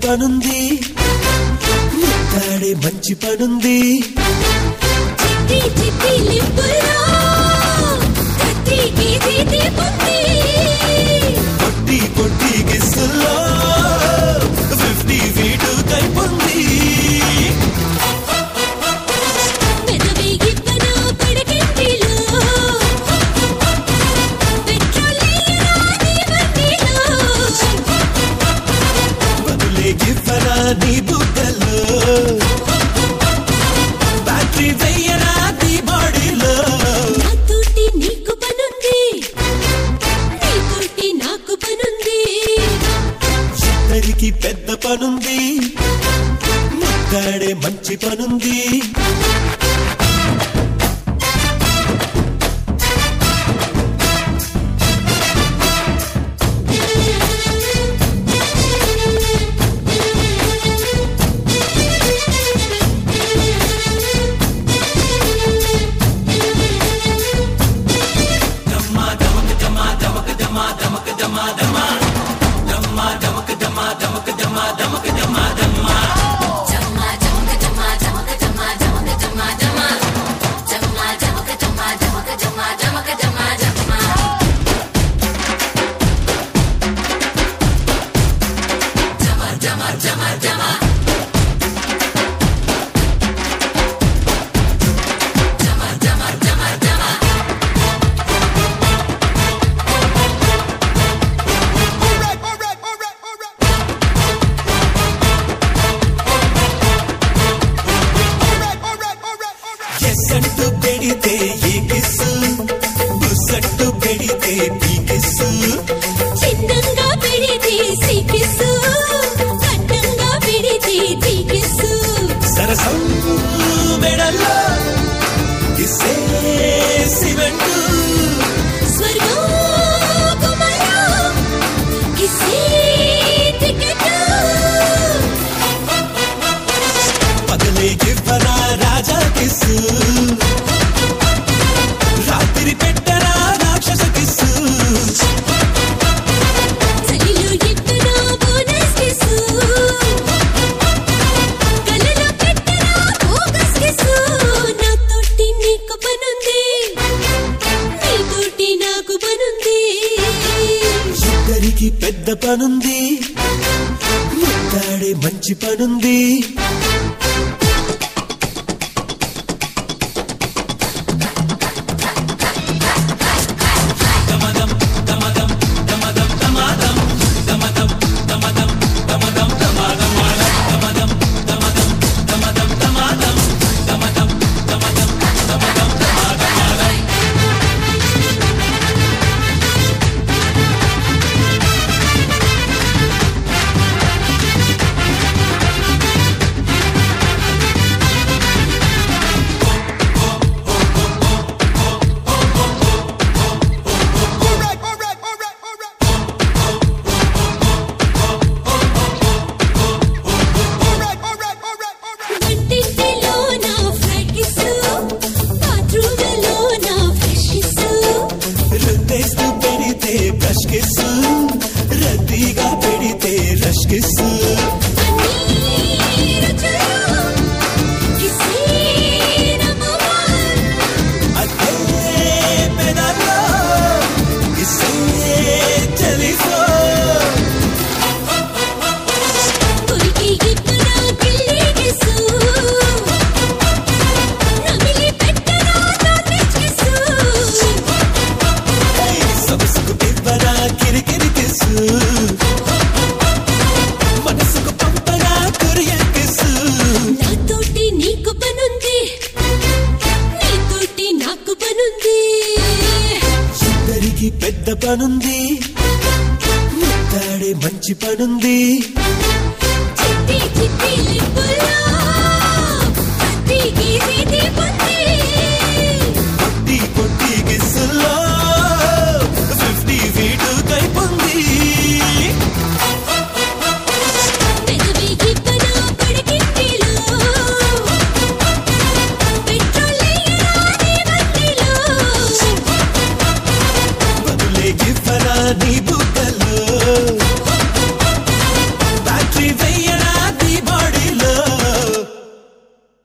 పనుంది ముద్దాడే మంచి పనుంది చిట్టి చిట్టి లిప్పుల్లో కత్తి గీతి దీపుంది కొట్టి కొట్టి గిస్సుల్లో ఫిఫ్టీ ఫీటు కైపుంది పెదవి గిప్పన పడకెట్టిలో పెట్రోల్ లేయరా దీవన్నిలో బదులే గిఫరా నీ బుగ్గల్లో బ్యాటరీ వెయ్యరా నీ బాడీలో నాతోటి నీకు పనుంది నీతోటి నాకు పనుంది ఇద్దరికి పెద్ద పనుంది ముద్దాడే మంచి పనుంది ఎస్సట్టు పెడితే ఈ కిస్సు బుస్సట్టు పెడితే ఈ కిస్సు చిన్నంగా పెడితే సికిసు కన్నంగా పెడితే దిగిసు సరసం మెడల్లో కిస్సే సిమెంటు స్వర్గం కుమరా కిసే టికెట్ పగలే గివ్వరా రాజా కిస్సు రాత్రి పెట్టరా రాక్షస కిస్సు చలిలో ఎక్కడా బోనస్ కిసు కలలో పెట్టరా బోగస్ కిసు నాతోటి నీకు పనుంది నీతోటి నాకు పనుంది ఇద్దరికి పెద్ద పనుంది ముద్దాడే మంచి పనుంది వంటింటిలో నా ఫ్రైడ్ కిసు బాత్రూమ్లో నా ఫ్రెష్ కిసు రుద్దేస్తూ పెడితే బ్రష్ కిస్సు రద్దీగా పెడితే రష్ కిస్సు అన్నీ రుచులు కిసే నమమా అదే పెదాల్లో కిస్సే చలిసో కొరికి ఇప్పుడా గిల్లి కిసు నమిలి పెట్టరా నాన్ వెజ్ కిసు సొగసుకు ఇవ్వరా కిరికిరి కిస్సు మనసుకు పంపరా కొరియన్ కిస్సు నాతోటి నీకు పనుంది నీతోటి నాకు పనుంది ఇద్దరికి పెద్ద పనుంది ముద్దాడే మంచి పనుంది